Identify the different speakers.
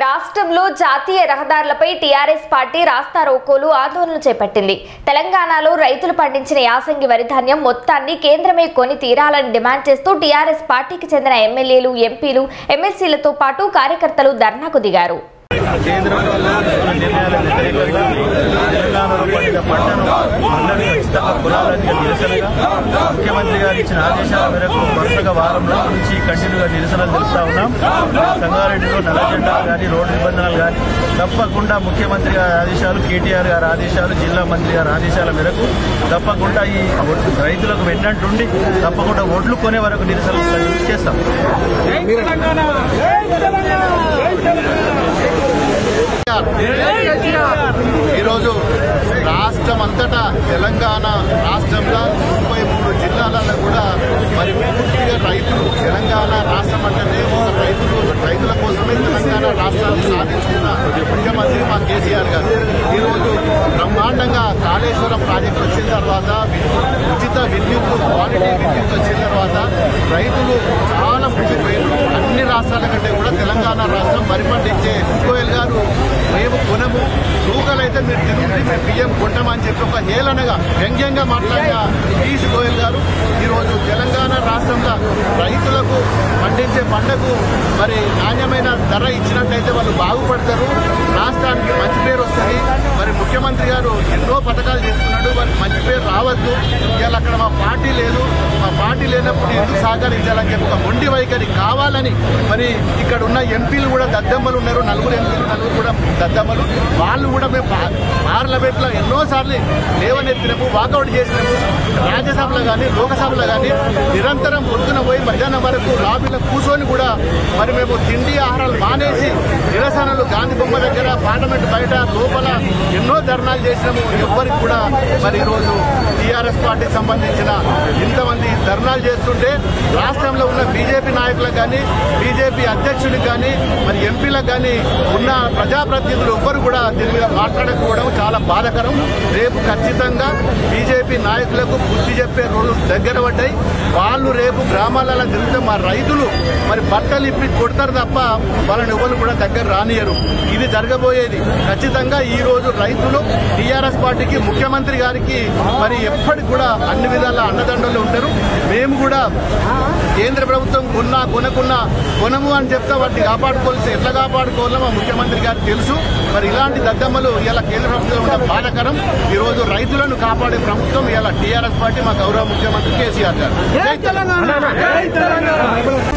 Speaker 1: రాష్ట్రంలో జాతీయ రహదారులపై టీఆర్ఎస్ పార్టీ రాస్తా రోకోలు ఆందోళన చేపట్టింది తెలంగాణలో రైతులు పండించిన యాసంగి వరి ధాన్యం మొత్తాన్ని కేంద్రమే కొని తీరాలని డిమాండ్ చేస్తూ టీఆర్ఎస్ పార్టీకి చెందిన ఎమ్మెల్యేలు ఎంపీలు ఎమ్మెల్సీలతో పాటు కార్యకర్తలు ధర్నాకు దిగారు
Speaker 2: కేంద్రంలో తీసుకున్న నిర్ణయాల వ్యతిరేకంగా తెలంగాణలో పండిన పంటను అందరినీ ఖచ్చితంగా కొనాలని నిరసనగా ముఖ్యమంత్రి గారు ఇచ్చిన ఆదేశాల మేరకు వరుసగా వారం రోజుల నుంచి కంటిన్యూగా నిరసనలు తెలుపుతా ఉన్నాం సంగారెడ్డిలో నల్ల జెండాలు కానీ రోడ్డు నిబంధనలు కానీ తప్పకుండా ముఖ్యమంత్రి గారి ఆదేశాలు కేటీఆర్ గారి ఆదేశాలు జిల్లా మంత్రి గారి ఆదేశాల మేరకు తప్పకుండా ఈ ఒడ్లు రైతులకు వెన్నంటుండి తప్పకుండా ఒడ్లు కొనే వరకు నిరసనలు చేస్తాం
Speaker 3: ఈరోజు రాష్ట్రం అంతటా తెలంగాణ రాష్ట్రంలో ముప్పై మూడు జిల్లాలలో కూడా మరి పూర్తిగా రైతులు తెలంగాణ రాష్ట్రం అంటేనే ఒక రైతులు రైతుల కోసమే తెలంగాణ రాష్ట్రాన్ని సాధించుకున్న ముఖ్యమంత్రి మా కేసీఆర్ గారు ఈరోజు బ్రహ్మాండంగా కాళేశ్వరం ప్రాజెక్ట్ వచ్చిన తర్వాత విద్యుత్ ఉచిత విద్యుత్ క్వాలిటీ విద్యుత్ వచ్చిన తర్వాత రైతులు చాలా ముగిపోయారు అన్ని రాష్ట్రాల కంటే కూడా తెలంగాణ రాష్ట్రం వరి పండించే గోయల్ గారు మేము కొనము రూకలైతే మీరు తిరుగుండి మేము బియ్యం కొంటామని చెప్పి ఒక హేళనగా వ్యంగ్యంగా మాట్లాడిన పీయూష్ గోయల్ గారు ఈరోజు తెలంగాణ రాష్ట్రంలో రైతులకు పండించే పంటకు మరి నాణ్యమైన ధర ఇచ్చినట్టయితే వాళ్ళు బాగుపడతారు రాష్ట్రానికి మంచి పేరు వస్తుంది మరి ముఖ్యమంత్రి గారు ఎన్నో పథకాలు చేస్తున్నాడు వారికి మంచి పేరు రావద్దు ఇవాళ అక్కడ మా పార్టీ లేదు మా పార్టీ లేనప్పుడు ఎందుకు సహకరించాలని చెప్పి ఒక మొండి వైఖరి కావాలని మరి ఇక్కడ ఉన్న ఎంపీలు కూడా దద్దమ్మలు ఉన్నారు నలుగురు ఎంపీలు నలుగురు కూడా దద్దమ్మలు వాళ్ళు కూడా మేము పా- పార్లమెంట్లో ఎన్నోసార్లు లేవనెత్తినాము వాకౌట్ చేసినాము రాజ్యసభలో కానీ లోకసభలో కానీ నిరంతరం పొద్దున పోయి మధ్యాహ్నం వరకు లాబీలో కూర్చొని కూడా మరి మేము తిండి ఆహారాలు మానేసి నిరసనలు గాంధీ బొమ్మ దగ్గర పార్లమెంట్ బయట లోపల ఎన్నో ధర్నాలు చేసినాము ఎవ్వరికి కూడా మరి ఈరోజు టీఆర్ఎస్ పార్టీకి సంబంధించిన ఇంతమంది ధర్నాలు చేస్తుంటే రాష్ట్రంలో ఉన్న బీజేపీ నాయకులకు కానీ బీజేపీ అధ్యక్షుడికి కానీ మరి ఎంపీలకు కానీ ఉన్న ప్రజాప్రతినిధులు ఎవ్వరు కూడా దీని మీద మాట్లాడకపోవడం చాలా బాధాకరం రేపు ఖచ్చితంగా బీజేపీ నాయకులకు బుద్ధి చెప్పే రోజులు దగ్గర పడ్డాయి వాళ్ళు రేపు గ్రామాలలో తిరిగితే మా రైతులు మరి బట్టలు ఇప్పి కొడతారు తప్ప వాళ్ళని ఎవరు కూడా దగ్గర రానియరు ఇది జరగబోయేది ఖచ్చితంగా ఈ రోజు రైతులు టీఆర్ఎస్ పార్టీకి ముఖ్యమంత్రి గారికి మరి ఎప్పటికి కూడా అన్ని విధాల అండదండలు ఉంటారు మేము కూడా కేంద్ర ప్రభుత్వం కొన్నా కొనకున్నా కొనము అని చెప్తే వాటిని కాపాడుకోవాల్సి ఎట్లా కాపాడుకోవాలో మా ముఖ్యమంత్రి గారికి తెలుసు మరి ఇలాంటి దద్దమ్మలు ఇలా కేంద్ర ప్రభుత్వం ఉండడం బాధాకరం ఈ రోజు రైతులను కాపాడే ప్రభుత్వం ఇలా టీఆర్ఎస్ పార్టీ మా గౌరవ ముఖ్యమంత్రి కేసీఆర్ గారు జై తెలంగాణ